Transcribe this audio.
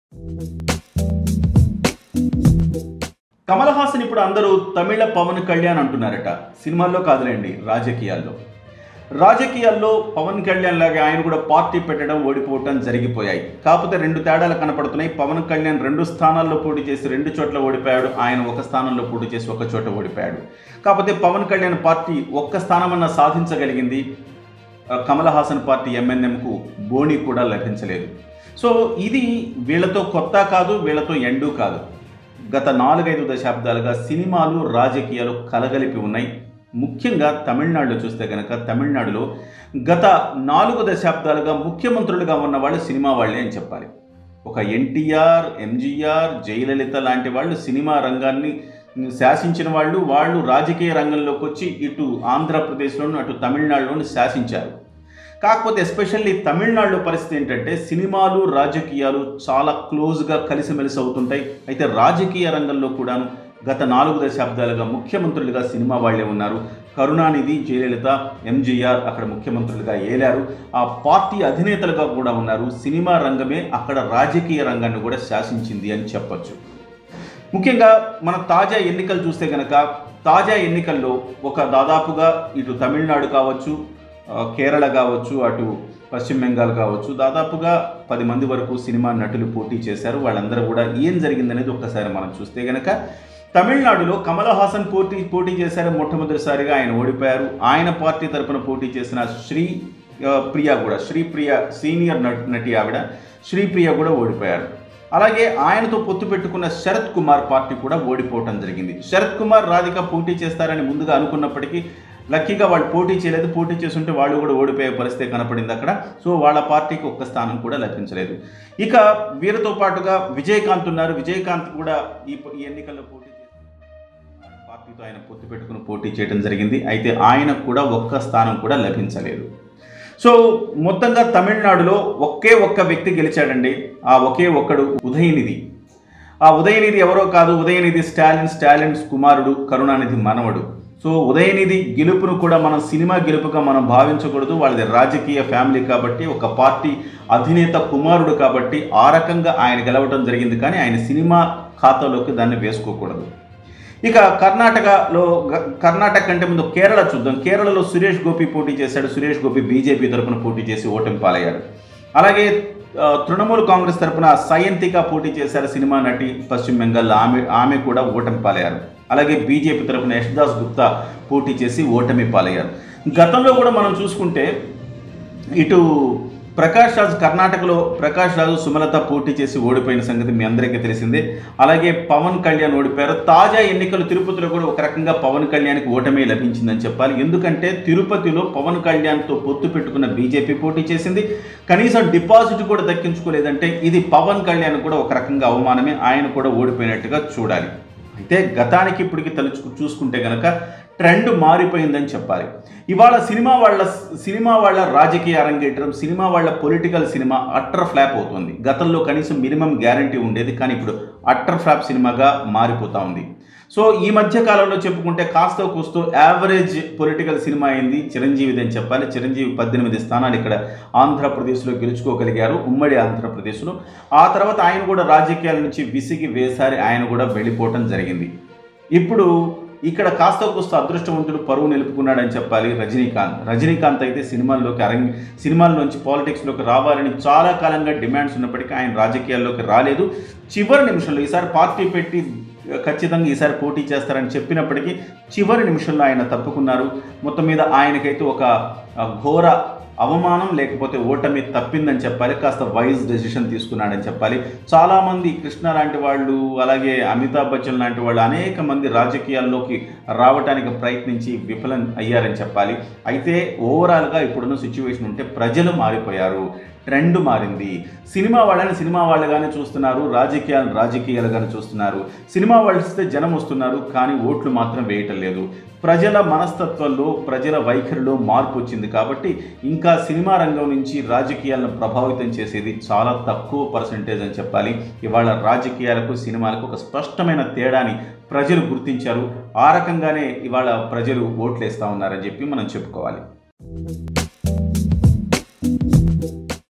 కమల్ హాసన్ ఇప్పుడు అందరూ తమిళ పవన్ కళ్యాణ్ అంటున్నారట సినిమాల్లో కాదులేండి రాజకీయాల్లో రాజకీయాల్లో పవన్ కళ్యాణ్ లాగా ఆయన కూడా పార్టీ పెట్టడం ఓడిపోవటం జరిగిపోయాయి కాకపోతే రెండు తేడాలు కనపడుతున్నాయి పవన్ కళ్యాణ్ రెండు స్థానాల్లో పోటీ చేసి రెండు చోట్ల ఓడిపోయాడు ఆయన ఒక స్థానంలో పోటీ చేసి ఒక చోట ఓడిపోయాడు కాకపోతే పవన్ కళ్యాణ్ పార్టీ ఒక్క స్థానమన్నా సాధించగలిగింది ఆ, కమల్ హాసన్ పార్టీ ఎంఎన్ఎంకు బోణి కూడా లభించలేదు సో ఇది వీళ్ళతో కొత్త కాదు వీళ్ళతో ఎండు కాదు గత నాలుగైదు దశాబ్దాలుగా సినిమాలు రాజకీయాలు కలగలిపి ఉన్నాయి ముఖ్యంగా తమిళనాడులో చూస్తే కనుక తమిళనాడులో గత నాలుగు దశాబ్దాలుగా ముఖ్యమంత్రులుగా ఉన్న వాళ్ళు సినిమా వాళ్ళే అని చెప్పాలి ఒక ఎన్టీఆర్ ఎంజీఆర్ జయలలిత లాంటి వాళ్ళు సినిమా రంగాన్ని శాసించిన వాళ్ళు వాళ్ళు రాజకీయ రంగంలోకి వచ్చి ఇటు ఆంధ్రప్రదేశ్లోను అటు తమిళనాడులోను శాసించారు కాకపోతే ఎస్పెషల్లీ తమిళనాడులో పరిస్థితి ఏంటంటే సినిమాలు రాజకీయాలు చాలా క్లోజ్గా కలిసిమెలిసి అవుతుంటాయి అయితే రాజకీయ రంగంలో కూడాను గత నాలుగు దశాబ్దాలుగా ముఖ్యమంత్రులుగా సినిమా వాళ్ళే ఉన్నారు కరుణానిధి జయలలిత ఎంజీఆర్ అక్కడ ముఖ్యమంత్రులుగా ఏలారు ఆ పార్టీ అధినేతలుగా కూడా ఉన్నారు సినిమా రంగమే అక్కడ రాజకీయ రంగాన్ని కూడా శాసించింది అని చెప్పొచ్చు ముఖ్యంగా మన తాజా ఎన్నికలు చూస్తే కనుక తాజా ఎన్నికల్లో ఒక దాదాపుగా ఇటు తమిళనాడు కావచ్చు ఆ, కేరళ కావచ్చు అటు పశ్చిమ బెంగాల్ కావచ్చు దాదాపుగా పది మంది వరకు సినిమా నటులు పోటీ చేశారు వాళ్ళందరూ కూడా ఏం జరిగిందనేది ఒక్కసారి మనం చూస్తే కనుక తమిళనాడులో కమల్ హాసన్ పోటీ పోటీ చేశారు మొట్టమొదటిసారిగా ఆయన ఓడిపోయారు ఆయన పార్టీ తరపున పోటీ చేసిన శ్రీ ఆ, ప్రియ కూడా శ్రీప్రియ సీనియర్ నట్ నటి ఆవిడ శ్రీప్రియ కూడా ఓడిపోయారు అలాగే ఆయనతో పొత్తు పెట్టుకున్న శరత్ కుమార్ పార్టీ కూడా ఓడిపోవటం జరిగింది శరత్ కుమార్ రాధిక పోటీ చేస్తారని ముందుగా అనుకున్నప్పటికీ లక్కీగా వాళ్ళు పోటీ చేయలేదు పోటీ చేస్తుంటే వాళ్ళు కూడా ఓడిపోయే పరిస్థితి కనపడింది అక్కడ సో వాళ్ళ పార్టీకి ఒక్క స్థానం కూడా లభించలేదు ఇక వీరితో పాటుగా విజయకాంత్ ఉన్నారు విజయకాంత్ కూడా ఈ ఈ ఎన్నికల్లో పోటీ చేసి ఆయన పార్టీతో ఆయన పొత్తు పెట్టుకుని పోటీ చేయడం జరిగింది అయితే ఆయనకు కూడా ఒక్క స్థానం కూడా లభించలేదు సో మొత్తంగా తమిళనాడులో ఒకే ఒక్క వ్యక్తి గెలిచాడండి ఆ ఒకే ఒక్కడు ఉదయనిధి ఆ ఉదయనిధి ఎవరో కాదు ఉదయనిధి స్టాలిన్ స్టాలిన్స్ కుమారుడు కరుణానిధి మనవడు సో ఉదయనిధి గెలుపును కూడా మనం సినిమా గెలుపుగా మనం భావించకూడదు వాళ్ళది రాజకీయ ఫ్యామిలీ కాబట్టి ఒక పార్టీ అధినేత కుమారుడు కాబట్టి ఆ రకంగా ఆయన గెలవడం జరిగింది కానీ ఆయన సినిమా ఖాతాలోకి దాన్ని వేసుకోకూడదు ఇక కర్ణాటకలో గ- కర్ణాటక కంటే ముందు కేరళ చూద్దాం కేరళలో సురేష్ గోపి పోటీ చేశాడు సురేష్ గోపి బీజేపీ తరపున పోటీ చేసి ఓటమి పాలయ్యాడు అలాగే ఆ, తృణమూల్ కాంగ్రెస్ తరపున సయంతిక పోటీ చేశారు సినిమా నటి పశ్చిమ బెంగాల్ ఆమె ఆమె కూడా ఓటమి పాలయ్యారు అలాగే బీజేపీ తరపున యశ్దాస్ గుప్తా పోటీ చేసి ఓటమి పాలయ్యారు గతంలో కూడా మనం చూసుకుంటే ఇటు ప్రకాష్ రాజ్ కర్ణాటకలో ప్రకాష్ రాజు సుమలత పోటీ చేసి ఓడిపోయిన సంగతి మీ అందరికీ తెలిసిందే అలాగే పవన్ కళ్యాణ్ ఓడిపోయారు తాజా ఎన్నికలు తిరుపతిలో కూడా ఒక రకంగా పవన్ కళ్యాణ్కి ఓటమే లభించిందని చెప్పాలి ఎందుకంటే తిరుపతిలో పవన్ కళ్యాణ్తో పొత్తు పెట్టుకున్న బీజేపీ పోటీ చేసింది కనీసం డిపాజిట్ కూడా దక్కించుకోలేదంటే ఇది పవన్ కళ్యాణ్ కూడా ఒక రకంగా అవమానమే ఆయన కూడా ఓడిపోయినట్టుగా చూడాలి అయితే గతానికి ఇప్పటికి తలుచు చూసుకుంటే కనుక ట్రెండ్ మారిపోయిందని చెప్పాలి ఇవాళ సినిమా వాళ్ళ సినిమా వాళ్ళ రాజకీయ అరంగేట్రం సినిమా వాళ్ళ పొలిటికల్ సినిమా అట్టర్ ఫ్లాప్ అవుతుంది గతంలో కనీసం మినిమం గ్యారంటీ ఉండేది కానీ ఇప్పుడు అట్టర్ ఫ్లాప్ సినిమాగా మారిపోతా ఉంది సో ఈ మధ్య కాలంలో చెప్పుకుంటే కాస్త కూస్తో యావరేజ్ పొలిటికల్ సినిమా అయింది చిరంజీవిది అని చెప్పాలి చిరంజీవి పద్దెనిమిది స్థానాలు ఇక్కడ ఆంధ్రప్రదేశ్లో గెలుచుకోగలిగారు ఉమ్మడి ఆంధ్రప్రదేశ్లో ఆ తర్వాత ఆయన కూడా రాజకీయాల నుంచి విసిగి వేసారి ఆయన కూడా వెళ్ళిపోవటం జరిగింది ఇప్పుడు ఇక్కడ కాస్త కూస్త అదృష్టవంతుడు పరువు నిలుపుకున్నాడని చెప్పాలి రజనీకాంత్ రజనీకాంత్ అయితే సినిమాల్లోకి అరంగి సినిమాల్లోంచి పాలిటిక్స్లోకి రావాలని చాలా కాలంగా డిమాండ్స్ ఉన్నప్పటికీ ఆయన రాజకీయాల్లోకి రాలేదు చివరి నిమిషంలో ఈసారి పార్టీ పెట్టి ఖచ్చితంగా ఈసారి పోటీ చేస్తారని చెప్పినప్పటికీ చివరి నిమిషంలో ఆయన తప్పుకున్నారు మొత్తం మీద ఆయనకైతే ఒక ఆ, ఘోర అవమానం లేకపోతే ఓటమి తప్పిందని చెప్పాలి కాస్త వైజ్ డెసిషన్ తీసుకున్నాడని చెప్పాలి చాలామంది కృష్ణ లాంటి వాళ్ళు అలాగే అమితాబ్ బచ్చన్ లాంటి వాళ్ళు అనేక మంది రాజకీయాల్లోకి రావడానికి ప్రయత్నించి విఫలం అయ్యారని చెప్పాలి అయితే ఓవరాల్గా ఇప్పుడున్న సిచ్యువేషన్ ఉంటే ప్రజలు మారిపోయారు ట్రెండ్ మారింది సినిమా వాళ్ళని సినిమా వాళ్ళగానే చూస్తున్నారు రాజకీయాలను రాజకీయాలుగానే చూస్తున్నారు సినిమా వాళ్ళు వస్తే జనం వస్తున్నారు కానీ ఓట్లు మాత్రం వేయటం లేదు ప్రజల మనస్తత్వంలో ప్రజల వైఖరిలో మార్పు వచ్చింది కాబట్టి ఇంకా సినిమా రంగం నుంచి రాజకీయాలను ప్రభావితం చేసేది చాలా తక్కువ పర్సంటేజ్ అని చెప్పాలి ఇవాళ రాజకీయాలకు సినిమాలకు ఒక స్పష్టమైన తేడాని ప్రజలు గుర్తించారు ఆ రకంగానే ఇవాళ ప్రజలు ఓట్లేస్తూ ఉన్నారని చెప్పి మనం చెప్పుకోవాలి